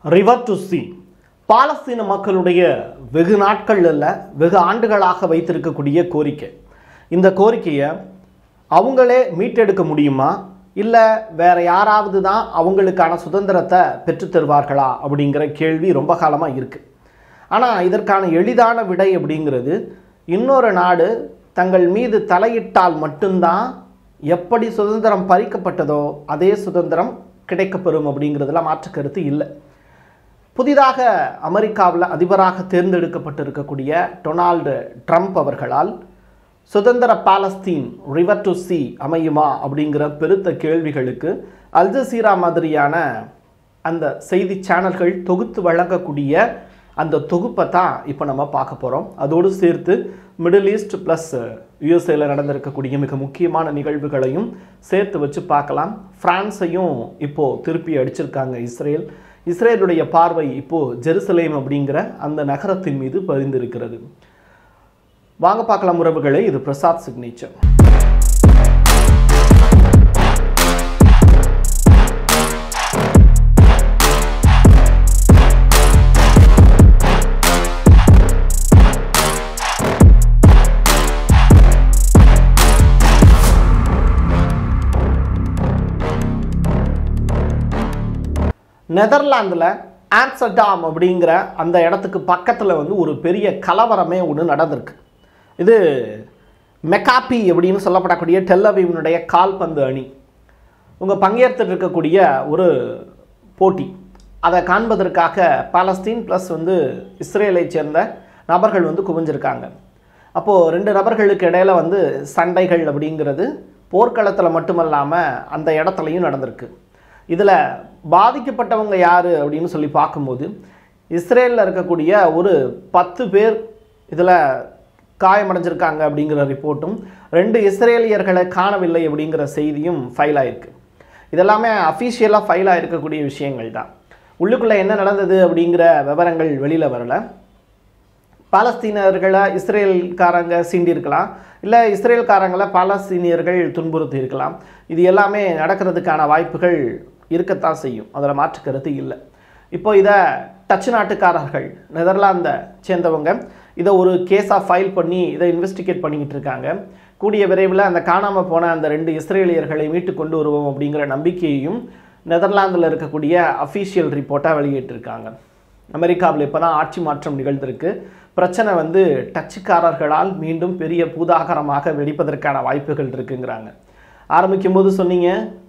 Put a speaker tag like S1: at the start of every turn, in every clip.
S1: river to C பாலஸ்தீன மக்களுடைய வெகு நாட்கள் அல்ல வெகு ஆண்டுகளாக வைத்திருக்கக்கூடிய கோரிக்கை இந்த கோரிக்கையை அவங்களே மீட்டெடுக்க முடியுமா இல்லை வேற யாராவது தான் அவங்களுக்கான சுதந்திரத்தை பெற்றுத் தருவார்களா அப்படிங்கிற கேள்வி ரொம்ப காலமாக இருக்குது ஆனால் இதற்கான எளிதான விடை அப்படிங்கிறது இன்னொரு நாடு தங்கள் மீது தலையிட்டால் மட்டும்தான் எப்படி சுதந்திரம் பறிக்கப்பட்டதோ அதே சுதந்திரம் கிடைக்கப்பெறும் அப்படிங்கிறதுல மாற்று கருத்து இல்லை புதிதாக அமெரிக்காவில் அதிபராக தேர்ந்தெடுக்கப்பட்டிருக்கக்கூடிய டொனால்டு ட்ரம்ப் அவர்களால் சுதந்திர பாலஸ்தீன் ரிவர் டு சி அமையுமா அப்படிங்கிற பெருத்த கேள்விகளுக்கு அல் ஜசீரா மாதிரியான அந்த செய்தி சேனல்கள் தொகுத்து வழங்கக்கூடிய அந்த தொகுப்பை தான் இப்போ நம்ம பார்க்க போகிறோம் அதோடு சேர்த்து மிடில் ஈஸ்ட் ப்ளஸ் யூஎஸ்ஏல நடந்திருக்கக்கூடிய மிக முக்கியமான நிகழ்வுகளையும் சேர்த்து வச்சு பார்க்கலாம் ஃப்ரான்ஸையும் இப்போது திருப்பி அடிச்சிருக்காங்க இஸ்ரேல் இஸ்ரேலுடைய பார்வை இப்போது ஜெருசலேம் அப்படிங்கிற அந்த நகரத்தின் மீது பதிந்திருக்கிறது வாங்க பார்க்கலாம் உறவுகளே இது பிரசாத் சிக்னேச்சர் நெதர்லாந்தில் ஆம்ஸ்டர்டாம் அப்படிங்கிற அந்த இடத்துக்கு பக்கத்தில் வந்து ஒரு பெரிய கலவரமே ஒன்று நடந்திருக்கு இது மெக்காப்பி அப்படின்னு சொல்லப்படக்கூடிய டெல்லவீவனுடைய கால்பந்து அணி உங்கள் பங்கேற்றுட்டு இருக்கக்கூடிய ஒரு போட்டி அதை காண்பதற்காக பாலஸ்தீன் ப்ளஸ் வந்து இஸ்ரேலை சேர்ந்த நபர்கள் வந்து குவிஞ்சிருக்காங்க அப்போது ரெண்டு நபர்களுக்கு இடையில வந்து சண்டைகள் அப்படிங்கிறது போர்க்களத்தில் மட்டுமல்லாமல் அந்த இடத்துலையும் நடந்திருக்கு இதில் பாதிக்கப்பட்டவங்க யார் அப்படின்னு சொல்லி பார்க்கும்போது இஸ்ரேலில் இருக்கக்கூடிய ஒரு பத்து பேர் இதில் காயமடைஞ்சிருக்காங்க அப்படிங்கிற ரிப்போர்ட்டும் ரெண்டு இஸ்ரேலியர்களை காணவில்லை அப்படிங்கிற செய்தியும் ஃபைல் ஆயிருக்கு இதெல்லாமே அஃபீஷியலாக ஃபைல் ஆயிருக்கக்கூடிய விஷயங்கள் தான் உள்ளுக்குள்ளே என்ன நடந்தது அப்படிங்கிற விவரங்கள் வெளியில் வரலை பாலஸ்தீனர்களை இஸ்ரேல்காரங்க சீண்டிருக்கலாம் இல்லை இஸ்ரேல்காரங்களை பாலஸ்தீனியர்கள் துன்புறுத்தி இருக்கலாம் இது எல்லாமே நடக்கிறதுக்கான வாய்ப்புகள் இருக்கத்தான் செய்யும் அதில் மாற்று கருத்து இல்லை இப்போ இதை டச்சு நாட்டுக்காரர்கள் நெதர்லாந்தை சேர்ந்தவங்க இதை ஒரு கேஸாக ஃபைல் பண்ணி இதை இன்வெஸ்டிகேட் பண்ணிக்கிட்டு இருக்காங்க கூடிய விரைவில் அந்த காணாமல் போன அந்த ரெண்டு இஸ்ரேலியர்களை மீட்டு கொண்டு வருவோம் அப்படிங்கிற நம்பிக்கையையும் நெதர்லாந்தில் இருக்கக்கூடிய அஃபீஷியல் ரிப்போர்ட்டாக வெளியிட்டிருக்காங்க அமெரிக்காவில் இப்போ தான் ஆட்சி மாற்றம் நிகழ்ந்திருக்கு பிரச்சனை வந்து டச்சுக்காரர்களால் மீண்டும் பெரிய பூதாகரமாக வெடிப்பதற்கான வாய்ப்புகள் இருக்குங்கிறாங்க ஆரம்பிக்கும் போது சொன்னீங்க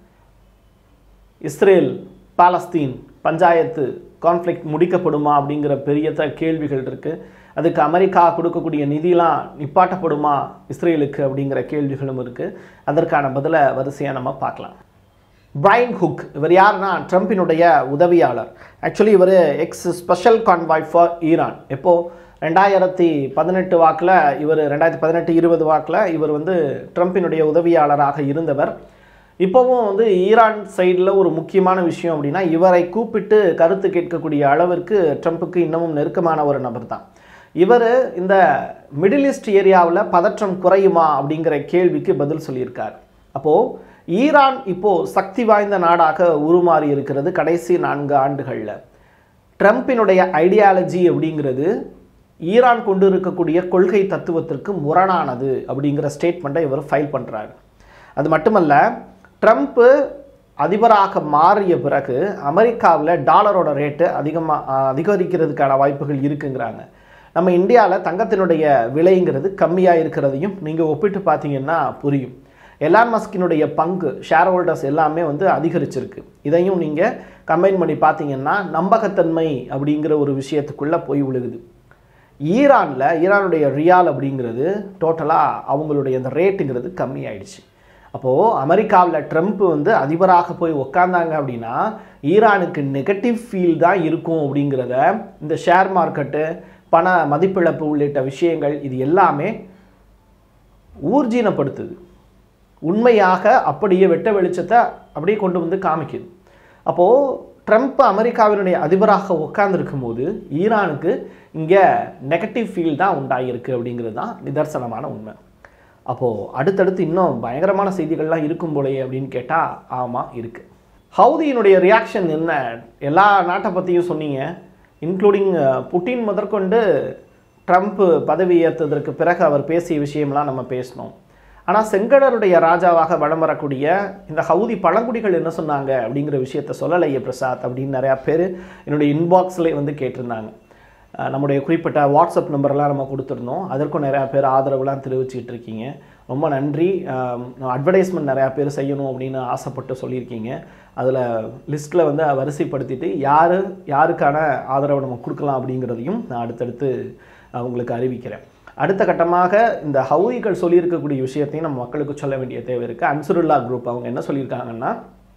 S1: இஸ்ரேல் பாலஸ்தீன் பஞ்சாயத்து கான்ஃப்ளிக்ட் முடிக்கப்படுமா அப்படிங்கிற பெரிய த கேள்விகள் இருக்குது அதுக்கு அமெரிக்கா கொடுக்கக்கூடிய நிதிலாம் நிப்பாட்டப்படுமா இஸ்ரேலுக்கு அப்படிங்கிற கேள்விகளும் இருக்குது அதற்கான பதிலை வரிசையாக நம்ம பார்க்கலாம் பிரைன் ஹுக் இவர் யாருன்னா ட்ரம்பினுடைய உதவியாளர் ஆக்சுவலி இவர் ex special convoy for Iran எப்போது ரெண்டாயிரத்தி பதினெட்டு வாக்கில் இவர் ரெண்டாயிரத்தி பதினெட்டு இருபது வாக்கில் இவர் வந்து ட்ரம்பினுடைய உதவியாளராக இருந்தவர் இப்போவும் வந்து ஈரான் சைடில் ஒரு முக்கியமான விஷயம் அப்படின்னா இவரை கூப்பிட்டு கருத்து கேட்கக்கூடிய அளவிற்கு ட்ரம்ப்புக்கு இன்னமும் நெருக்கமான ஒரு நபர் தான் இவர் இந்த மிடில் ஈஸ்ட் ஏரியாவில் பதற்றம் குறையுமா அப்படிங்கிற கேள்விக்கு பதில் சொல்லியிருக்கார் அப்போது ஈரான் இப்போது சக்தி வாய்ந்த நாடாக உருமாறி இருக்கிறது கடைசி நான்கு ஆண்டுகளில் ட்ரம்பினுடைய ஐடியாலஜி அப்படிங்கிறது ஈரான் கொண்டு இருக்கக்கூடிய கொள்கை தத்துவத்திற்கு முரணானது அப்படிங்கிற ஸ்டேட்மெண்ட்டை இவர் ஃபைல் பண்ணுறாரு அது மட்டுமல்ல ட்ரம்ப்பு அதிபராக மாறிய பிறகு அமெரிக்காவில் டாலரோட ரேட்டு அதிகமாக அதிகரிக்கிறதுக்கான வாய்ப்புகள் இருக்குங்கிறாங்க நம்ம இந்தியாவில் தங்கத்தினுடைய விலைங்கிறது கம்மியாக இருக்கிறதையும் நீங்கள் ஒப்பிட்டு பார்த்தீங்கன்னா புரியும் எலான் மஸ்கினுடைய பங்கு ஷேர் ஹோல்டர்ஸ் எல்லாமே வந்து அதிகரிச்சிருக்கு இதையும் நீங்கள் கம்பைன் பண்ணி பார்த்தீங்கன்னா நம்பகத்தன்மை அப்படிங்கிற ஒரு விஷயத்துக்குள்ளே போய் விழுகுது ஈரானில் ஈரானுடைய ரியால் அப்படிங்கிறது டோட்டலாக அவங்களுடைய அந்த ரேட்டுங்கிறது கம்மி ஆயிடுச்சு அப்போது அமெரிக்காவில் ட்ரம்ப் வந்து அதிபராக போய் உக்காந்தாங்க அப்படின்னா ஈரானுக்கு நெகட்டிவ் ஃபீல் தான் இருக்கும் அப்படிங்கிறத இந்த ஷேர் மார்க்கெட்டு பண மதிப்பிழப்பு உள்ளிட்ட விஷயங்கள் இது எல்லாமே ஊர்ஜீனப்படுத்துது உண்மையாக அப்படியே வெட்ட வெளிச்சத்தை அப்படியே கொண்டு வந்து காமிக்குது அப்போது ட்ரம்ப் அமெரிக்காவினுடைய அதிபராக உட்கார்ந்துருக்கும் போது ஈரானுக்கு இங்கே நெகட்டிவ் ஃபீல் தான் உண்டாகிருக்கு அப்படிங்கிறது தான் நிதர்சனமான உண்மை அப்போது அடுத்தடுத்து இன்னும் பயங்கரமான செய்திகள்லாம் இருக்கும் போலயே அப்படின்னு கேட்டால் ஆமாம் இருக்குது ஹவுதியினுடைய ரியாக்ஷன் என்ன எல்லா நாட்டை பற்றியும் சொன்னீங்க இன்க்ளூடிங் புட்டின் முதற்கொண்டு ட்ரம்ப் பதவி ஏற்றதற்கு பிறகு அவர் பேசிய விஷயம்லாம் நம்ம பேசினோம் ஆனால் செங்கடருடைய ராஜாவாக வலம் வரக்கூடிய இந்த ஹவுதி பழங்குடிகள் என்ன சொன்னாங்க அப்படிங்கிற விஷயத்த சொல்லலையே பிரசாத் அப்படின்னு நிறையா பேர் என்னுடைய இன்பாக்ஸில் வந்து கேட்டிருந்தாங்க அஹ் நம்முடைய குறிப்பிட்ட வாட்ஸ்அப் நம்பர்லாம் நம்ம கொடுத்துருந்தோம் அதற்கும் நிறையா பேர் ஆதரவுலாம் தெரிவிச்சிட்டு இருக்கீங்க ரொம்ப நன்றி அட்வர்டைஸ்மெண்ட் நிறையா பேர் செய்யணும் அப்படின்னு ஆசைப்பட்டு சொல்லியிருக்கீங்க அதில் லிஸ்ட்டில் வந்து வரிசைப்படுத்திட்டு யார் யாருக்கான ஆதரவை நம்ம கொடுக்கலாம் அப்படிங்கிறதையும் நான் அடுத்தடுத்து அஹ், உங்களுக்கு அறிவிக்கிறேன் அடுத்த கட்டமாக இந்த ஹவுதிகள் சொல்லியிருக்கக்கூடிய விஷயத்தையும் நம்ம மக்களுக்கு சொல்ல வேண்டிய தேவை இருக்குது அன்சுருல்லா குரூப் அவங்க என்ன சொல்லியிருக்காங்கன்னா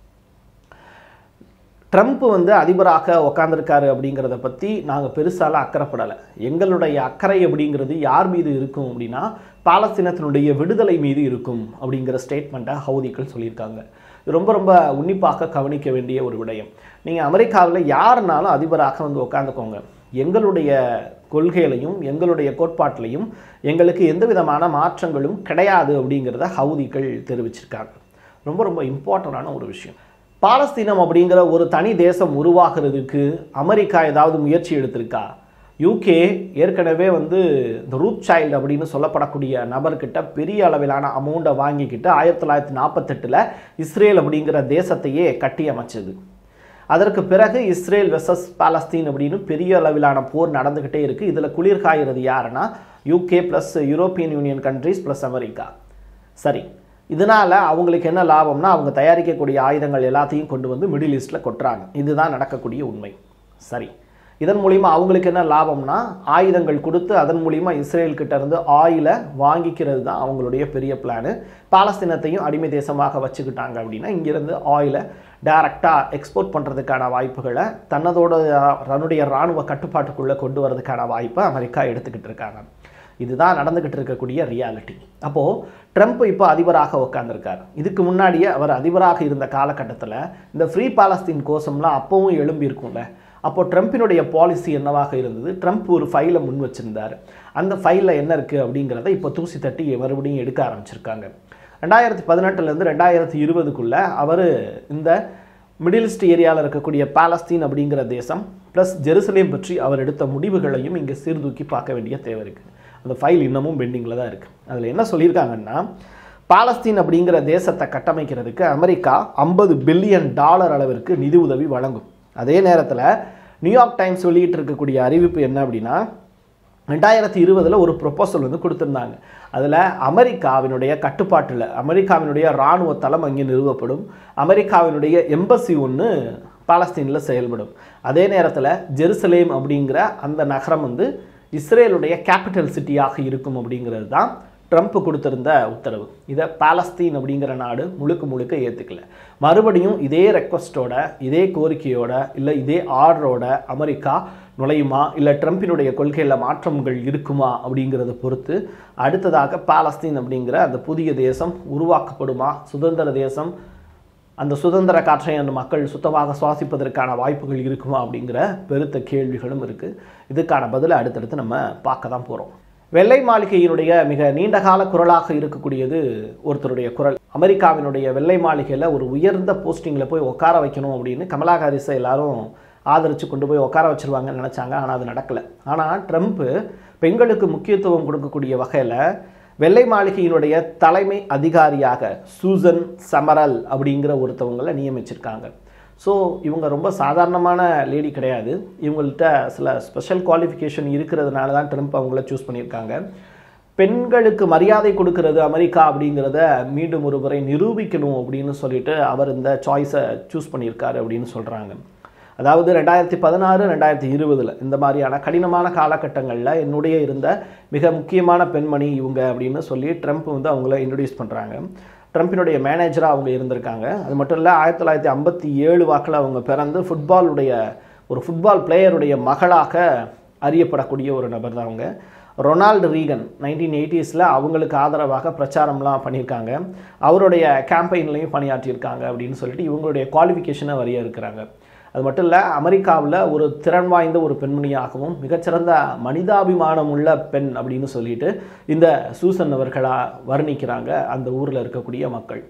S1: ட்ரம்ப் வந்து அதிபராக உக்காந்துருக்காரு அப்படிங்கிறத பற்றி நாங்கள் பெருசால அக்கறைப்படலை எங்களுடைய அக்கறை அப்படிங்கிறது யார் மீது இருக்கும் அப்படின்னா பாலஸ்தீனத்தினுடைய விடுதலை மீது இருக்கும் அப்படிங்கிற ஸ்டேட்மெண்ட்டை ஹவுதிகள் சொல்லியிருக்காங்க இது ரொம்ப ரொம்ப உன்னிப்பாக கவனிக்க வேண்டிய ஒரு விடயம் நீங்கள் அமெரிக்காவில் யாருனாலும் அதிபராக வந்து உட்காந்துக்கோங்க எங்களுடைய கொள்கையிலையும் எங்களுடைய கோட்பாட்டிலையும் எங்களுக்கு எந்த விதமான மாற்றங்களும் கிடையாது அப்படிங்கிறத ஹவுதிகள் தெரிவிச்சிருக்காங்க ரொம்ப ரொம்ப இம்பார்ட்டண்டான ஒரு விஷயம் பாலஸ்தீனம் அப்படிங்கிற ஒரு தனி தேசம் உருவாகிறதுக்கு அமெரிக்கா ஏதாவது முயற்சி எடுத்திருக்கா யூகே ஏற்கனவே வந்து இந்த ரூத் சைல்டு அப்படின்னு சொல்லப்படக்கூடிய நபர்கிட்ட பெரிய அளவிலான அமௌண்ட்டை வாங்கிக்கிட்டு ஆயிரத்தி தொள்ளாயிரத்தி நாற்பத்தெட்டில் இஸ்ரேல் அப்படிங்கிற தேசத்தையே கட்டி அமைச்சது அதற்கு பிறகு இஸ்ரேல் வெசஸ் பாலஸ்தீன் அப்படின்னு பெரிய அளவிலான போர் நடந்துக்கிட்டே இருக்குது இதில் குளிர் காய்கிறது யாருன்னா UK plus European Union countries plus America சரி இதனால் அவங்களுக்கு என்ன லாபம்னா அவங்க தயாரிக்கக்கூடிய ஆயுதங்கள் எல்லாத்தையும் கொண்டு வந்து மிடில் ஈஸ்ட்டில் கொட்டுறாங்க இதுதான் நடக்கக்கூடிய உண்மை சரி இதன் மூலிமா அவங்களுக்கு என்ன லாபம்னா ஆயுதங்கள் கொடுத்து அதன் மூலிமா இஸ்ரேல் கிட்ட இருந்து ஆயிலை வாங்கிக்கிறது தான் அவங்களுடைய பெரிய பிளானு பாலஸ்தீனத்தையும் அடிமை தேசமாக வச்சுக்கிட்டாங்க அப்படின்னா இங்கிருந்து ஆயிலை டைரக்டாக எக்ஸ்போர்ட் பண்ணுறதுக்கான வாய்ப்புகளை தன்னதோட தன்னுடைய இராணுவ கட்டுப்பாட்டுக்குள்ளே கொண்டு வரதுக்கான வாய்ப்பை அமெரிக்கா எடுத்துக்கிட்டு இருக்காங்க இதுதான் நடந்துக்கிட்டு இருக்கக்கூடிய ரியாலிட்டி அப்போது ட்ரம்ப் இப்போ அதிபராக உட்காந்துருக்கார் இதுக்கு முன்னாடியே அவர் அதிபராக இருந்த காலகட்டத்தில் இந்த ஃப்ரீ பாலஸ்தீன் கோஷம்லாம் அப்போவும் எழும்பி இருக்கும்ல அப்போ ட்ரம்ப்பினுடைய பாலிசி என்னவாக இருந்தது ட்ரம்ப் ஒரு ஃபைலை முன் வச்சிருந்தார் அந்த ஃபைலில் என்ன இருக்குது அப்படிங்கிறத இப்போ தூசி தட்டி மறுபடியும் எடுக்க ஆரம்பிச்சிருக்காங்க ரெண்டாயிரத்தி பதினெட்டுலேருந்து ரெண்டாயிரத்தி இருபதுக்குள்ளே அவர் இந்த மிடில் ஈஸ்ட் ஏரியாவில் இருக்கக்கூடிய பாலஸ்தீன் அப்படிங்கிற தேசம் ப்ளஸ் ஜெருசலேம் பற்றி அவர் எடுத்த முடிவுகளையும் இங்கே சீர்தூக்கி பார்க்க வேண்டிய தேவை இருக்குது அந்த ஃபைல் இன்னமும் பெண்டிங்கில் தான் இருக்குது அதில் என்ன சொல்லியிருக்காங்கன்னா பாலஸ்தீன் அப்படிங்கிற தேசத்தை கட்டமைக்கிறதுக்கு அமெரிக்கா ஐம்பது பில்லியன் டாலர் அளவிற்கு நிதி உதவி வழங்கும் அதே நேரத்தில் நியூயார்க் டைம்ஸ் வெளியிட்டு இருக்கக்கூடிய அறிவிப்பு என்ன அப்படின்னா ரெண்டாயிரத்தி இருபதில் ஒரு ப்ரொப்போசல் வந்து கொடுத்துருந்தாங்க அதில் அமெரிக்காவினுடைய கட்டுப்பாட்டில் அமெரிக்காவினுடைய இராணுவ தளம் அங்கே நிறுவப்படும் அமெரிக்காவினுடைய எம்பசி ஒன்று பாலஸ்தீனில் செயல்படும் அதே நேரத்தில் ஜெருசலேம் அப்படிங்கிற அந்த நகரம் வந்து இஸ்ரேலுடைய கேபிட்டல் சிட்டியாக இருக்கும் அப்படிங்கிறது தான் ட்ரம்ப் கொடுத்திருந்த உத்தரவு இதை பாலஸ்தீன் அப்படிங்கிற நாடு முழுக்க முழுக்க ஏற்றுக்கல மறுபடியும் இதே ரெக்வஸ்ட்டோட இதே கோரிக்கையோட இல்லை இதே ஆர்டரோட அமெரிக்கா நுழையுமா இல்லை ட்ரம்ப்பினுடைய கொள்கையில் மாற்றங்கள் இருக்குமா அப்படிங்கிறத பொறுத்து அடுத்ததாக பாலஸ்தீன் அப்படிங்கிற அந்த புதிய தேசம் உருவாக்கப்படுமா சுதந்திர தேசம் அந்த சுதந்திர காற்றை அந்த மக்கள் சுத்தமாக சுவாசிப்பதற்கான வாய்ப்புகள் இருக்குமா அப்படிங்கிற பெருத்த கேள்விகளும் இருக்குது இதுக்கான பதிலை அடுத்தடுத்து நம்ம பார்க்க தான் போகிறோம் வெள்ளை மாளிகையினுடைய மிக நீண்டகால குரலாக இருக்கக்கூடியது ஒருத்தருடைய குரல் அமெரிக்காவினுடைய வெள்ளை மாளிகையில் ஒரு உயர்ந்த போஸ்டிங்கில் போய் உட்கார வைக்கணும் அப்படின்னு கமலா ஹாரிஸை எல்லாரும் ஆதரித்து கொண்டு போய் உட்கார வச்சிருவாங்கன்னு நினச்சாங்க ஆனால் அது நடக்கலை ஆனால் ட்ரம்ப்பு பெண்களுக்கு முக்கியத்துவம் கொடுக்கக்கூடிய வகையில் வெள்ளை மாளிகையினுடைய தலைமை அதிகாரியாக சூசன் சமரல் அப்படிங்கிற ஒருத்தவங்களை நியமிச்சிருக்காங்க ஸோ இவங்க ரொம்ப சாதாரணமான லேடி கிடையாது இவங்கள்ட்ட சில ஸ்பெஷல் குவாலிஃபிகேஷன் இருக்கிறதுனால தான் ட்ரம்ப் அவங்கள சூஸ் பண்ணியிருக்காங்க பெண்களுக்கு மரியாதை கொடுக்கறது அமெரிக்கா அப்படிங்கிறத மீண்டும் ஒரு முறை நிரூபிக்கணும் அப்படின்னு சொல்லிட்டு அவர் இந்த சாய்ஸை சூஸ் பண்ணியிருக்காரு அப்படின்னு சொல்கிறாங்க அதாவது ரெண்டாயிரத்தி பதினாறு ரெண்டாயிரத்தி இருபதில் இந்த மாதிரியான கடினமான காலகட்டங்களில் என்னுடைய இருந்த மிக முக்கியமான பெண்மணி இவங்க அப்படின்னு சொல்லி ட்ரம்ப் வந்து அவங்கள இன்ட்ரடியூஸ் பண்ணுறாங்க ட்ரம்ப்பினுடைய மேனேஜராக அவங்க இருந்திருக்காங்க அது மட்டும் இல்லை ஆயிரத்தி தொள்ளாயிரத்தி ஐம்பத்தி ஏழு வாக்கில் அவங்க பிறந்து ஃபுட்பாலுடைய ஒரு ஃபுட்பால் பிளேயருடைய மகளாக அறியப்படக்கூடிய ஒரு நபர் தான் அவங்க ரொனால்டு ரீகன் நைன்டீன் எயிட்டிஸில் அவங்களுக்கு ஆதரவாக பிரச்சாரம்லாம் பண்ணியிருக்காங்க அவருடைய கேம்பெயின்லையும் பணியாற்றியிருக்காங்க அப்படின்னு சொல்லிட்டு இவங்களுடைய குவாலிஃபிகேஷனை வரைய இருக்கிறாங்க அது மட்டும் இல்லை அமெரிக்காவில் ஒரு திறன் வாய்ந்த ஒரு பெண்மணியாகவும் மிகச்சிறந்த மனிதாபிமானம் உள்ள பெண் அப்படின்னு சொல்லிட்டு இந்த சூசன் அவர்களாக வர்ணிக்கிறாங்க அந்த ஊரில் இருக்கக்கூடிய மக்கள்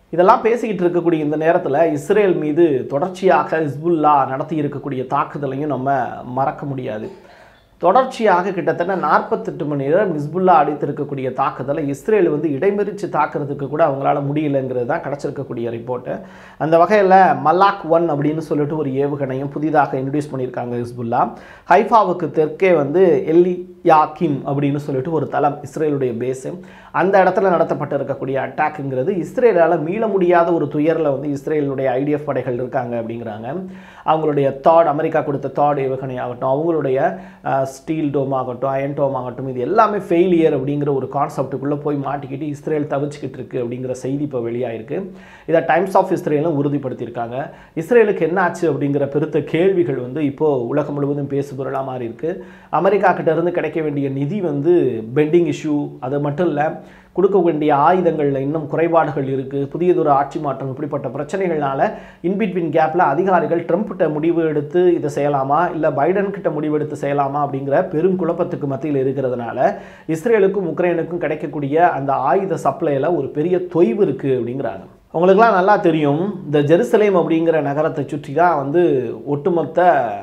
S1: இதெல்லாம் பேசிக்கிட்டு இருக்கக்கூடிய இந்த நேரத்தில் இஸ்ரேல் மீது தொடர்ச்சியாக ஹிஸ்புல்லா நடத்தி இருக்கக்கூடிய தாக்குதலையும் நம்ம மறக்க முடியாது தொடர்ச்சியாக கிட்டத்தட்ட நாற்பத்தெட்டு மணி நேரம் ஹிஸ்புல்லா அடித்திருக்கக்கூடிய தாக்குதலை இஸ்ரேல் வந்து இடைமறித்து தாக்குறதுக்கு கூட அவங்களால முடியலைங்கிறது தான் கிடச்சிருக்கக்கூடிய ரிப்போர்ட்டு அந்த வகையில் மல்லாக் ஒன் அப்படின்னு சொல்லிட்டு ஒரு ஏவுகணையும் புதிதாக இன்ட்ரடியூஸ் பண்ணியிருக்காங்க ஹிஸ்புல்லா ஹைஃபாவுக்கு தெற்கே வந்து எல்லி யாக்கிம் அப்படின்னு சொல்லிட்டு ஒரு தளம் இஸ்ரேலுடைய பேஸு அந்த இடத்துல நடத்தப்பட்டு இருக்கக்கூடிய அட்டாக்குங்கிறது இஸ்ரேலால் மீள முடியாத ஒரு துயரில் வந்து இஸ்ரேலுடைய ஐடிஎஃப் படைகள் இருக்காங்க அப்படிங்கிறாங்க அவங்களுடைய தாட் அமெரிக்கா கொடுத்த தாட் ஏவுகணை ஆகட்டும் அவங்களுடைய ஸ்டீல் டோம் ஆகட்டும் அயன் டோம் ஆகட்டும் இது எல்லாமே ஃபெயிலியர் அப்படிங்கிற ஒரு கான்செப்ட்டுக்குள்ளே போய் மாட்டிக்கிட்டு இஸ்ரேல் தவிச்சுக்கிட்டு இருக்கு அப்படிங்கிற செய்தி இப்போ வெளியாயிருக்கு இதை டைம்ஸ் ஆஃப் இஸ்ரேலும் உறுதிப்படுத்தியிருக்காங்க இஸ்ரேலுக்கு என்ன ஆச்சு அப்படிங்கிற பெருத்த கேள்விகள் வந்து இப்போது உலகம் முழுவதும் பேசுபொருளாக மாறி இருக்கு அமெரிக்கா கிட்ட இருந்து கிடைக்க வேண்டிய நிதி வந்து பெண்டிங் இஷ்யூ அது மட்டும் இல்லை கொடுக்க வேண்டிய ஆயுதங்களில் இன்னும் குறைபாடுகள் இருக்குது புதியதொரு ஆட்சி மாற்றம் இப்படிப்பட்ட பிரச்சனைகள்னால இன்பிட்வீன் கேப்பில் அதிகாரிகள் ட்ரம்ப்கிட்ட முடிவு எடுத்து இதை செய்யலாமா இல்லை பைடன் கிட்ட முடிவு எடுத்து செய்யலாமா அப்படிங்கிற பெரும் குழப்பத்துக்கு மத்தியில் இருக்கிறதுனால இஸ்ரேலுக்கும் உக்ரைனுக்கும் கிடைக்கக்கூடிய அந்த ஆயுத சப்ளையில் ஒரு பெரிய தொய்வு இருக்குது அப்படிங்கிறாங்க உங்களுக்குலாம் நல்லா தெரியும் இந்த ஜெருசலேம் அப்படிங்கிற நகரத்தை சுற்றி தான் வந்து ஒட்டுமொத்த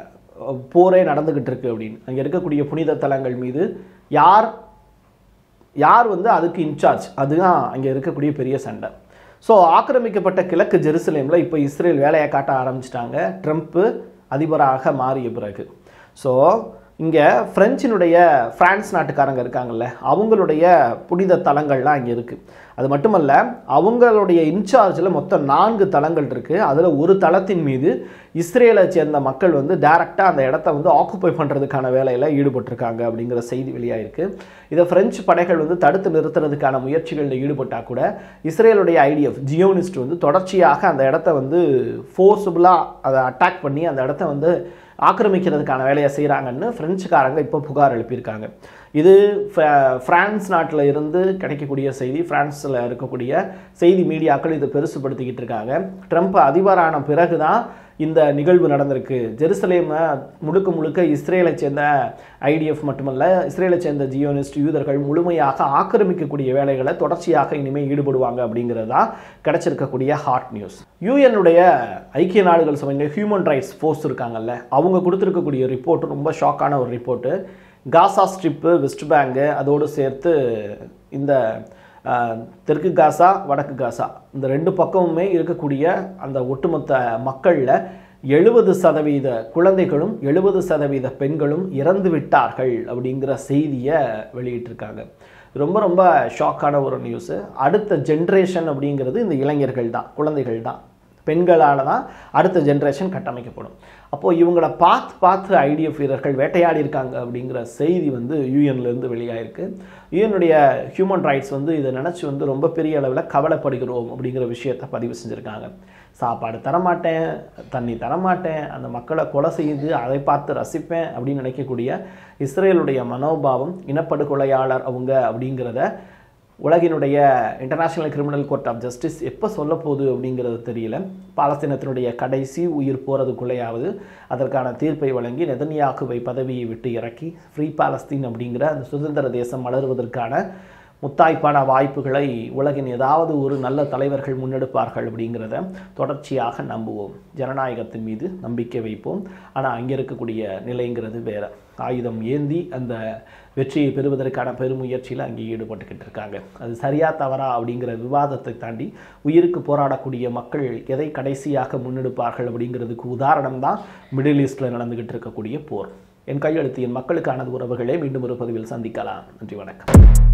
S1: போரே நடந்துக்கிட்டு இருக்கு அப்படின்னு அங்கே இருக்கக்கூடிய புனித தலங்கள் மீது யார் யார் வந்து அதுக்கு இன்சார்ஜ் அதுதான் அங்கே இருக்கக்கூடிய பெரிய சண்டை ஸோ ஆக்கிரமிக்கப்பட்ட கிழக்கு ஜெருசலேமில் இப்போ இஸ்ரேல் வேலையை காட்ட ஆரம்பிச்சிட்டாங்க ட்ரம்ப்பு அதிபராக மாறிய பிறகு ஸோ இங்கே ஃப்ரெஞ்சினுடைய ஃப்ரான்ஸ் நாட்டுக்காரங்க இருக்காங்கல்ல அவங்களுடைய புனித தலங்கள்லாம் இங்கே இருக்குது அது மட்டுமல்ல அவங்களுடைய இன்சார்ஜில் மொத்தம் நான்கு தலங்கள் இருக்குது அதில் ஒரு தளத்தின் மீது இஸ்ரேலை சேர்ந்த மக்கள் வந்து டைரெக்டாக அந்த இடத்த வந்து ஆக்குப்பை பண்ணுறதுக்கான வேலையில் ஈடுபட்டிருக்காங்க அப்படிங்கிற செய்தி வெளியாயிருக்கு இதை பிரெஞ்சு படைகள் வந்து தடுத்து நிறுத்துறதுக்கான முயற்சிகளில் ஈடுபட்டால் கூட இஸ்ரேலுடைய ஐடிஎஃப் ஜியோனிஸ்ட் வந்து தொடர்ச்சியாக அந்த இடத்த வந்து ஃபோர்ஸபுளாக அதை அட்டாக் பண்ணி அந்த இடத்த வந்து ஆக்கிரமிக்கிறதுக்கான வேலையை செய்கிறாங்கன்னு ஃப்ரெஞ்சுக்காரங்க இப்போ புகார் எழுப்பியிருக்காங்க இது ஃப்ரான்ஸ் நாட்டில் இருந்து கிடைக்கக்கூடிய செய்தி ஃப்ரான்ஸில் இருக்கக்கூடிய செய்தி மீடியாக்கள் இதை பெருசுப்படுத்திக்கிட்டு இருக்காங்க ட்ரம்ப் அதிபரான பிறகு தான் இந்த நிகழ்வு நடந்திருக்கு ஜெருசலேமை முழுக்க முழுக்க இஸ்ரேலை சேர்ந்த ஐடிஎஃப் மட்டுமல்ல இஸ்ரேலை சேர்ந்த ஜியோனிஸ்ட் யூதர்கள் முழுமையாக ஆக்கிரமிக்கக்கூடிய வேலைகளை தொடர்ச்சியாக இனிமேல் ஈடுபடுவாங்க அப்படிங்கிறது தான் கிடைச்சிருக்கக்கூடிய ஹாட் நியூஸ் யூஎனுடைய ஐக்கிய நாடுகள் சபையில ஹியூமன் ரைட்ஸ் ஃபோர்ஸ் இருக்காங்கல்ல அவங்க கொடுத்துருக்கக்கூடிய ரிப்போர்ட் ரொம்ப ஷாக்கான ஒரு report Gaza strip West Bank அதோடு சேர்த்து இந்த தெற்கு காசா வடக்கு காசா இந்த ரெண்டு பக்கமுமே இருக்கக்கூடிய அந்த ஒட்டுமொத்த மக்களில் எழுபது சதவீத குழந்தைகளும் எழுபது சதவீத பெண்களும் இறந்து விட்டார்கள் அப்படிங்கிற செய்தியை வெளியிட்டிருக்காங்க ரொம்ப ரொம்ப ஷாக்கான ஒரு நியூஸு அடுத்த ஜென்ரேஷன் அப்படிங்கிறது இந்த இளைஞர்கள் தான் குழந்தைகள் தான் பெண்களால் தான் அடுத்த ஜென்ரேஷன் கட்டமைக்கப்படும் அப்போது இவங்கள பார்த்து பார்த்து ஐடிஎஃப் வீரர்கள் வேட்டையாடி இருக்காங்க அப்படிங்கிற செய்தி வந்து யூஎன்லேருந்து வெளியாயிருக்கு யூஎனுடைய ஹியூமன் ரைட்ஸ் வந்து இதை நினச்சி வந்து ரொம்ப பெரிய அளவில் கவலைப்படுகிறோம் அப்படிங்கிற விஷயத்தை பதிவு செஞ்சுருக்காங்க சாப்பாடு தரமாட்டேன் தண்ணி தரமாட்டேன் அந்த மக்களை கொலை செய்து அதை பார்த்து ரசிப்பேன் அப்படின்னு நினைக்கக்கூடிய இஸ்ரேலுடைய மனோபாவம் இனப்படுகொலையாளர் அவங்க அப்படிங்கிறத உலகினுடைய international criminal court of justice எப்போ சொல்ல போகுது அப்படிங்கிறது தெரியல பாலஸ்தீனத்தினுடைய கடைசி உயிர் போகிறதுக்குள்ளேயாவது அதற்கான தீர்ப்பை வழங்கி நெதன்யாகுவை பதவியை விட்டு இறக்கி ஃப்ரீ பாலஸ்தீன் அப்படிங்கிற அந்த சுதந்திர தேசம் மலர்வதற்கான முத்தாய்ப்பான வாய்ப்புகளை உலகின் ஏதாவது ஒரு நல்ல தலைவர்கள் முன்னெடுப்பார்கள் அப்படிங்கிறத தொடர்ச்சியாக நம்புவோம் ஜனநாயகத்தின் மீது நம்பிக்கை வைப்போம் ஆனால் அங்கே இருக்கக்கூடிய நிலைங்கிறது வேற ஆயுதம் ஏந்தி அந்த வெற்றியை பெறுவதற்கான பெருமுயற்சியில் அங்கே ஈடுபட்டுக்கிட்டு இருக்காங்க அது சரியா தவறா அப்படிங்கிற விவாதத்தை தாண்டி உயிருக்கு போராடக்கூடிய மக்கள் எதை கடைசியாக முன்னெடுப்பார்கள் அப்படிங்கிறதுக்கு உதாரணம் தான் மிடில் ஈஸ்டில் நடந்துகிட்டு இருக்கக்கூடிய போர் என் கையெழுத்து என் மக்களுக்கானது உறவுகளே மீண்டும் ஒரு பதிவில் சந்திக்கலாம் நன்றி வணக்கம்